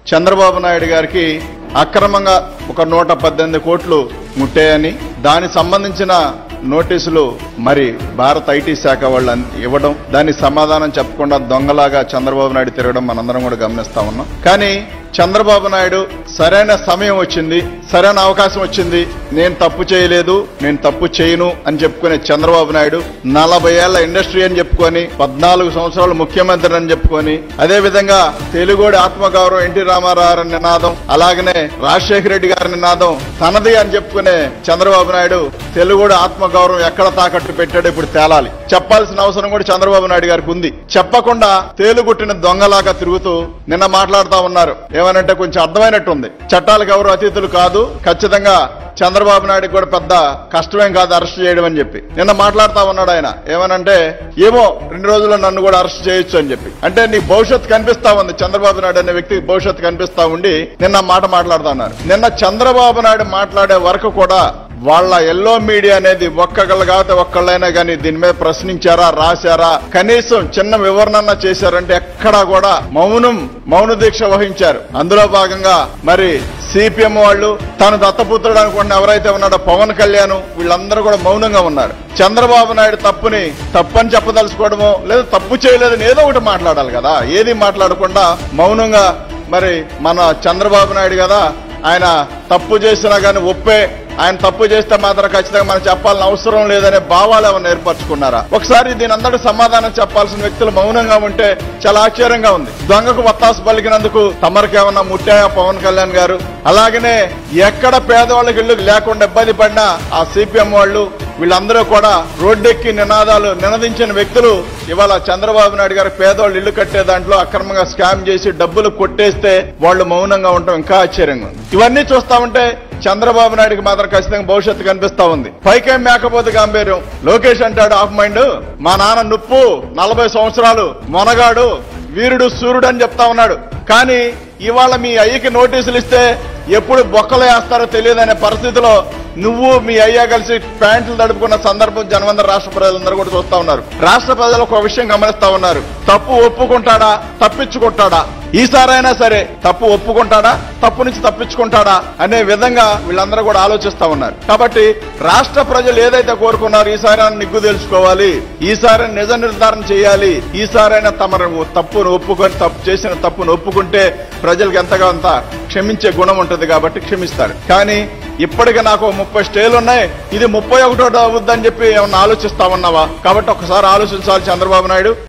చంద్రబాబు నాయుడు గారికి అక్రమంగా ఒక నూట పద్దెనిమిది కోట్లు ముట్టాయని దానికి సంబంధించిన నోటీసులు మరి భారత ఐటీ శాఖ వాళ్ళు అన్- ఇవ్వడం దానికి సమాధానం చెప్పకుండా దొంగలాగా చంద్రబాబు నాయుడు తిరగడం మనందరం కూడా గమనిస్తా ఉన్నాం కానీ చంద్రబాబు నాయుడు సరైన సమయం వచ్చింది సరైన అవకాశం వచ్చింది నేను తప్పు చేయలేదు నేను తప్పు చేయను అని చెప్పుకునే చంద్రబాబు నాయుడు నలభై ఏళ్ల ఇండస్ట్రీ అని చెప్పుకొని పద్నాలుగు సంవత్సరాలు ముఖ్యమంత్రి అని చెప్పుకొని అదే విధంగా తెలుగోడి ఆత్మగౌరవం ఎన్టీ రామారావు గారి నినాదం అలాగనే రాజశేఖర రెడ్డి గారి నినాదం తనది అని చెప్పుకునే చంద్రబాబు నాయుడు తెలుగుడు ఆత్మగౌరవం ఎక్కడ తాకట్టు పెట్టాడో ఇప్పుడు తేలాలి చెప్పాల్సిన అవసరం కూడా చంద్రబాబు నాయుడు గారికి ఉంది చెప్పకుండా తేలుగుట్టిన దొంగలాగా తిరుగుతూ నిన్న మాట్లాడుతా ఉన్నారు ఏమనంటే కొంచెం అర్థమైనట్టుంది చట్టాలకు ఎవరు అతిథులు కాదు ఖచ్చితంగా చంద్రబాబు నాయుడు కూడా పెద్ద కష్టమేం కాదు అరెస్ట్ చేయడం అని చెప్పి నిన్న మాట్లాడుతా ఉన్నాడు ఆయన ఏమనంటే ఏమో రెండు రోజుల్లో నన్ను కూడా అరెస్ట్ చేయొచ్చు అని చెప్పి అంటే నీ భవిష్యత్తు కనిపిస్తా ఉంది చంద్రబాబు నాయుడు అనే వ్యక్తికి భవిష్యత్తు కనిపిస్తా ఉండి నిన్న మాట మాట్లాడుతా ఉన్నారు నిన్న చంద్రబాబు నాయుడు మాట్లాడే వరకు కూడా వాళ్ళ ఎల్లో మీడియా అనేది ఒక్కళ్ళు కాకపోతే ఒక్కళ్ళైనా కానీ దీని మీద ప్రశ్నించారా రాశారా కనీసం చిన్న వివరణ చేశారంటే ఎక్కడా కూడా మౌనం మౌన దీక్ష వహించారు అందులో భాగంగా మరి సిపిఎం వాళ్ళు తాను దత్తపుత్రుడు అనుకున్న ఎవరైతే ఉన్నాడో పవన్ కళ్యాణ్ వీళ్ళందరూ కూడా మౌనంగా ఉన్నారు చంద్రబాబు నాయుడు తప్పుని తప్పని చెప్పదలుచుకోవడమో లేదా తప్పు చేయలేదని ఏదో ఒకటి మాట్లాడాలి కదా ఏది మాట్లాడకుండా మౌనంగా మరి మన చంద్రబాబు నాయుడు కదా ఆయన తప్పు చేసినా కానీ ఒప్పే ఆయన తప్పు చేస్తే మాత్రం ఖచ్చితంగా మనం చెప్పాలని అవసరం లేదనే భావాలు ఏమైనా ఏర్పరచుకున్నారా ఒకసారి దీని అందరూ సమాధానం చెప్పాల్సిన వ్యక్తులు మౌనంగా ఉంటే చాలా ఆశ్చర్యంగా ఉంది దొంగకు వత్తాసు పలికినందుకు తమరికి ఏమన్నా ముట్టాయా పవన్ కళ్యాణ్ గారు అలాగనే ఎక్కడ పేదవాళ్ళకి ఇల్లు లేకుండా ఇబ్బంది పడినా ఆ సిపిఎం వాళ్ళు వీళ్ళందరూ కూడా రోడ్డెక్కి నినాదాలు నినదించిన వ్యక్తులు ఇవాళ చంద్రబాబు నాయుడు గారు పేదవాళ్ళు ఇల్లు కట్టే దాంట్లో అక్రమంగా స్కామ్ చేసి డబ్బులు కొట్టేస్తే వాళ్ళు మౌనంగా ఉండటం ఇంకా ఆశ్చర్యంగా ఉంది ఇవన్నీ చూస్తా ఉంటే చంద్రబాబు నాయుడుకి మాత్రం ఖచ్చితంగా భవిష్యత్తు కనిపిస్తా ఉంది పైకేం మేకపోతే గాంభీర్యం లోకేష్ అంటాడు ఆఫ్ మైండ్ మా నాన్న నుప్పు నలభై సంవత్సరాలు మొనగాడు వీరుడు సూర్యుడు అని చెప్తా ఉన్నాడు కానీ ఇవాళ మీ అయ్యకి నోటీసులు ఇస్తే ఎప్పుడు బొక్కలు వేస్తారో తెలియదనే పరిస్థితిలో నువ్వు మీ అయ్యా కలిసి ప్యాంట్లు తడుపుకున్న సందర్భం జనమందర రాష్ట్ర ప్రజలందరూ కూడా చూస్తా ఉన్నారు రాష్ట్ర ప్రజలు ఒక విషయం గమనిస్తా ఉన్నారు తప్పు ఒప్పుకుంటాడా తప్పించుకుంటాడా ఈసారైనా సరే తప్పు ఒప్పుకుంటాడా తప్పు నుంచి తప్పించుకుంటాడా అనే విధంగా వీళ్ళందరూ కూడా ఆలోచిస్తా ఉన్నారు కాబట్టి రాష్ట్ర ప్రజలు ఏదైతే కోరుకున్నారో ఈసారి నిగ్గు తెలుసుకోవాలి ఈసారి నిజ నిర్ధారణ చేయాలి ఈసారైనా తమ తప్పును ఒప్పుకొని తప్పు చేసిన తప్పును ఒప్పుకుంటే ప్రజలకు ఎంతగా అంత క్షమించే గుణం ఉంటుంది కాబట్టి క్షమిస్తారు కానీ ఇప్పటికి నాకు ముప్పై స్టేలు ఉన్నాయి ఇది ముప్పై ఒకటో అవుద్దని చెప్పి ఏమన్నా ఆలోచిస్తా ఉన్నావా కాబట్టి ఒకసారి ఆలోచించాలి చంద్రబాబు నాయుడు